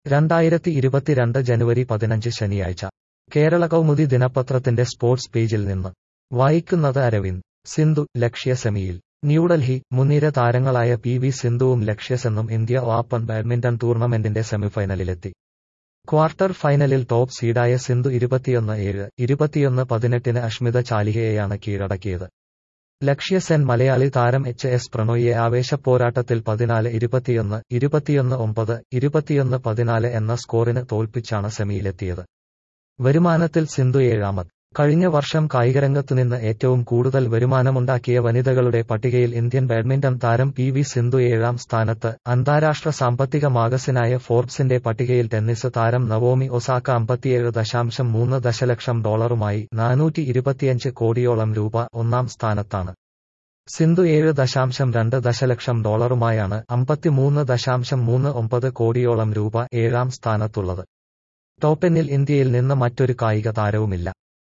രണ്ടായിരത്തി ഇരുപത്തിരണ്ട് ജനുവരി പതിനഞ്ച് ശനിയാഴ്ച കേരള കൗമുദി ദിനപത്രത്തിന്റെ സ്പോർട്സ് പേജിൽ നിന്ന് വായിക്കുന്നത് അരവിന്ദ് സിന്ധു ലക്ഷ്യ സെമിയിൽ ന്യൂഡൽഹി മുൻനിര താരങ്ങളായ പി വി സിന്ധുവും ലക്ഷ്യസെന്നും ഇന്ത്യ ഓപ്പൺ ബാഡ്മിന്റൺ ടൂർണമെന്റിന്റെ സെമിഫൈനലിലെത്തി ക്വാർട്ടർ ഫൈനലിൽ ടോപ്പ് സീഡായ സിന്ധു ഇരുപത്തിയൊന്ന് ഏഴ് ഇരുപത്തിയൊന്ന് പതിനെട്ടിന് അഷ്മിത ചാലിഹയെയാണ് കീഴടക്കിയത് ലക്ഷ്യസെൻ മലയാളി താരം എച്ച് എസ് പ്രണോയിയെ ആവേശപ്പോരാട്ടത്തിൽ പതിനാല് ഇരുപത്തിയൊന്ന് ഇരുപത്തിയൊന്ന് ഒമ്പത് ഇരുപത്തിയൊന്ന് പതിനാല് എന്ന സ്കോറിന് തോൽപ്പിച്ചാണ് സെമിയിലെത്തിയത് വരുമാനത്തിൽ സിന്ധു ഏഴാമത് കഴിഞ്ഞ വർഷം കായികരംഗത്തുനിന്ന് ഏറ്റവും കൂടുതൽ വരുമാനമുണ്ടാക്കിയ വനിതകളുടെ പട്ടികയിൽ ഇന്ത്യൻ ബാഡ്മിന്റൺ താരം പി വി സിന്ധു ഏഴാം സ്ഥാനത്ത് അന്താരാഷ്ട്ര സാമ്പത്തിക മാഗസിനായ ഫോർബ്സിന്റെ പട്ടികയിൽ ടെന്നീസ് താരം നവോമി ഒസാക്ക അമ്പത്തിയേഴ് ദശാംശം മൂന്ന് ദശലക്ഷം ഡോളറുമായി നാനൂറ്റി ഇരുപത്തിയഞ്ച് കോടിയോളം രൂപ ഒന്നാം സ്ഥാനത്താണ് സിന്ധു ഏഴ് ദശാംശം രണ്ട് ദശലക്ഷം ഡോളറുമായാണ് അമ്പത്തിമൂന്ന് ദശാംശം മൂന്ന് ഒമ്പത് കോടിയോളം രൂപ ഏഴാം സ്ഥാനത്തുള്ളത് ടോപ്പെന്നിൽ ഇന്ത്യയിൽ നിന്ന് മറ്റൊരു കായിക താരവുമില്ല